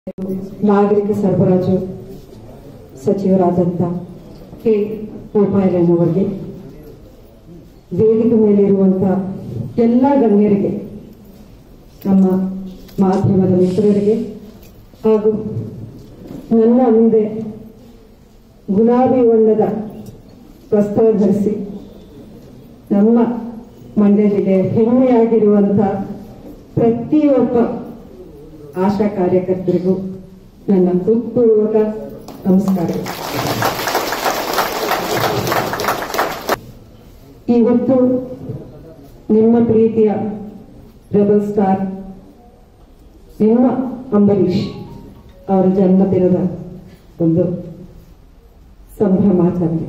ನಾಗರಿಕ ಸರಬರಾಜು ಸಚಿವರಾದಂಥ ಕೆ ಗೋಪಾಲಯ್ಯನವರಿಗೆ ವೇದಿಕೆ ಮೇಲಿರುವಂಥ ಎಲ್ಲ ಗಣ್ಯರಿಗೆ ನಮ್ಮ ಮಾಧ್ಯಮದ ಮಿತ್ರರಿಗೆ ಹಾಗೂ ನನ್ನ ಮುಂದೆ ಗುಲಾಬಿ ಬಣ್ಣದ ವಸ್ತ್ರ ಧರಿಸಿ ನಮ್ಮ ಮಂಡ್ಯ ಜಿಲ್ಲೆ ಹೆಮ್ಮೆಯಾಗಿರುವಂಥ ಪ್ರತಿಯೊಬ್ಬ ಆಶಾ ಕಾರ್ಯಕರ್ತರಿಗೂ ನನ್ನ ಹೃತ್ಪೂರ್ವಕ ನಮಸ್ಕಾರಗಳು ಇವತ್ತು ನಿಮ್ಮ ಪ್ರೀತಿಯ ರೆಬಲ್ ಸ್ಟಾರ್ ನಿಮ್ಮ ಅಂಬರೀಷ್ ಅವರ ಜನ್ಮದಿನದ ಒಂದು ಸಂಭ್ರಮಾಚರಣೆ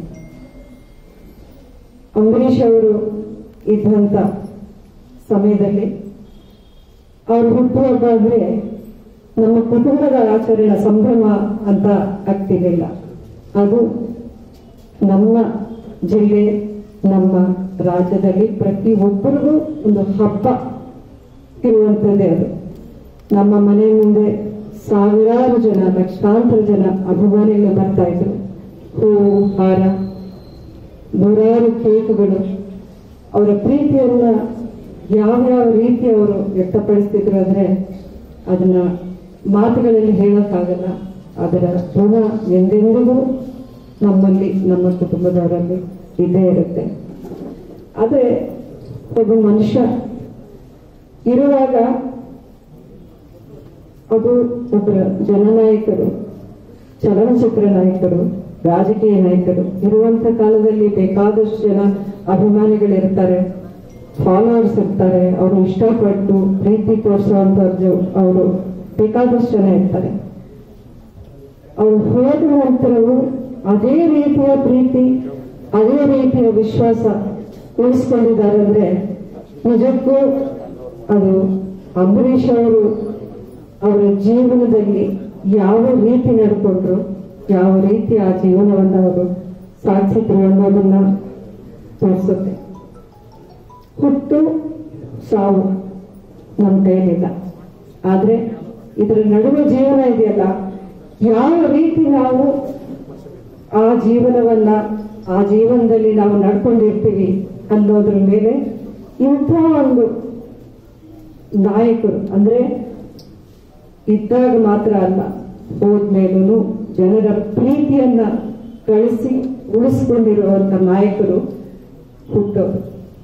ಅಂಬರೀಷ್ ಅವರು ಇದ್ದಂಥ ಸಮಯದಲ್ಲಿ ಅವ್ರ ಹುಟ್ಟುಹಬ್ಬ ಅಂದ್ರೆ ನಮ್ಮ ಕುಟುಂಬದ ಆಚರಣೆ ಸಂಭ್ರಮ ಅಂತ ಆಗ್ತಿರ್ಲಿಲ್ಲ ಅದು ನಮ್ಮ ಜಿಲ್ಲೆ ನಮ್ಮ ರಾಜ್ಯದಲ್ಲಿ ಪ್ರತಿ ಒಬ್ಬರಿಗೂ ಒಂದು ಹಬ್ಬ ಇರುವಂಥದ್ದೇ ಅದು ನಮ್ಮ ಮನೆ ಮುಂದೆ ಸಾವಿರಾರು ಜನ ಲಕ್ಷಾಂತರ ಜನ ಅಭಿಮಾನಿಗಳು ಬರ್ತಾ ಇದ್ರು ಹೂವು ಹಾರ ನೂರಾರು ಕೇಕ್ಗಳು ಅವರ ಪ್ರೀತಿಯನ್ನ ಯಾವ್ಯಾವ ರೀತಿ ಅವರು ವ್ಯಕ್ತಪಡಿಸ್ತಿದ್ರು ಅಂದ್ರೆ ಅದನ್ನ ಮಾತುಗಳಲ್ಲಿ ಹೇಳೋಕ್ಕಾಗಲ್ಲ ಅದರ ಋಣ ಎಂದೆಂದಿಗೂ ನಮ್ಮಲ್ಲಿ ನಮ್ಮ ಕುಟುಂಬದವರಲ್ಲಿ ಇದ್ದೇ ಇರುತ್ತೆ ಆದ್ರೆ ಒಬ್ಬ ಮನುಷ್ಯ ಇರುವಾಗ ಅದು ಒಬ್ಬರ ಜನನಾಯಕರು ಚಲನಚಿತ್ರ ನಾಯಕರು ರಾಜಕೀಯ ನಾಯಕರು ಇರುವಂತ ಕಾಲದಲ್ಲಿ ಬೇಕಾದಷ್ಟು ಜನ ಅಭಿಮಾನಿಗಳಿರ್ತಾರೆ ಫಾಲೋವರ್ಸ್ ಇರ್ತಾರೆ ಅವರು ಇಷ್ಟಪಟ್ಟು ಪ್ರೀತಿ ತೋರಿಸುವಂತವ್ರು ಅವರು ಬೇಕಾದಷ್ಟು ಜನ ಇರ್ತಾರೆ ಅವ್ರು ಹೋದ ನಂತರವೂ ಅದೇ ರೀತಿಯ ಪ್ರೀತಿ ಅದೇ ರೀತಿಯ ವಿಶ್ವಾಸ ಉಳಿಸ್ಕೊಂಡಿದ್ದಾರೆ ಅಂದ್ರೆ ನಿಜಕ್ಕೂ ಅದು ಅಂಬರೀಷ್ ಅವರು ಅವರ ಜೀವನದಲ್ಲಿ ಯಾವ ರೀತಿ ನಡ್ಕೊಂಡ್ರು ಯಾವ ರೀತಿ ಆ ಜೀವನವನ್ನು ಅವರು ಸಾಧಿಸಿದ್ರು ಅನ್ನೋದನ್ನ ತೋರಿಸುತ್ತೆ ಹುಟ್ಟು ಸಾವು ನಮ್ಮ ಕೈಲಿಲ್ಲ ಆದ್ರೆ ಇದರ ನಡುವೆ ಜೀವನ ಇದೆಯಲ್ಲ ಯಾವ ರೀತಿ ನಾವು ಆ ಜೀವನವನ್ನ ಆ ಜೀವನದಲ್ಲಿ ನಾವು ನಡ್ಕೊಂಡಿರ್ತೀವಿ ಅನ್ನೋದ್ರ ಮೇಲೆ ಇಂಥ ಒಂದು ನಾಯಕರು ಅಂದ್ರೆ ಇದ್ದಾಗ ಮಾತ್ರ ಅಲ್ಲ ಹೋದ್ಮೇಲೂ ಜನರ ಪ್ರೀತಿಯನ್ನ ಕಳಿಸಿ ಉಳಿಸ್ಕೊಂಡಿರುವಂತ ನಾಯಕರು ಹುಟ್ಟೋರು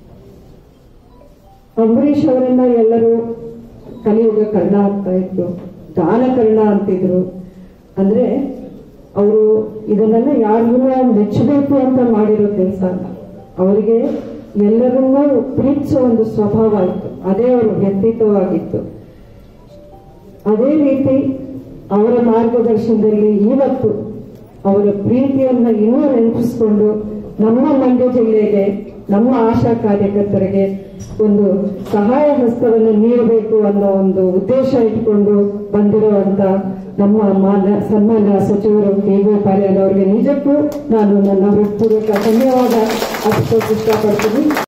ಅಂಬರೀಷ್ ಅವರನ್ನ ಎಲ್ಲರೂ ಕಲಿಯುಗ ಕರ್ಣ ಆಗ್ತಾ ಇದ್ರು ದಾನ ಕರ್ಣ ಅಂತಿದ್ರು ಅಂದ್ರೆ ಅವರು ಇದನ್ನೆಲ್ಲ ಯಾರಿಗೂ ಮೆಚ್ಚಬೇಕು ಅಂತ ಮಾಡಿರೋ ಕೆಲಸ ಅಲ್ಲ ಅವರಿಗೆ ಎಲ್ಲರನ್ನೂ ಪ್ರೀತಿಸೋ ಒಂದು ಸ್ವಭಾವ ಇತ್ತು ಅದೇ ಅವರ ವ್ಯಕ್ತಿತ್ವವಾಗಿತ್ತು ಅದೇ ರೀತಿ ಅವರ ಮಾರ್ಗದರ್ಶನದಲ್ಲಿ ಇವತ್ತು ಅವರ ಪ್ರೀತಿಯನ್ನ ಇನ್ನೂ ನೆನಪಿಸ್ಕೊಂಡು ನಮ್ಮ ಮಂಡ್ಯ ಜಿಲ್ಲೆಗೆ ನಮ್ಮ ಆಶಾ ಕಾರ್ಯಕರ್ತರಿಗೆ ಒಂದು ಸಹಾಯ ಹಸ್ತವನ್ನು ನೀಡಬೇಕು ಅನ್ನೋ ಒಂದು ಉದ್ದೇಶ ಇಟ್ಕೊಂಡು ಬಂದಿರುವಂತ ನಮ್ಮ ಮಾನ್ಯ ಸನ್ಮಾನ್ಯ ಸಚಿವರು ಕೆ ಗೋಪಾಲಯ್ಯ ಅವರಿಗೆ ನಿಜಕ್ಕೂ ನಾನು ನನ್ನ ಹೃತ್ಪೂರ್ವಕ ಧನ್ಯವಾದ ಅರ್ಪಿಸೋಕೆ ಇಷ್ಟಪಡ್ತೀನಿ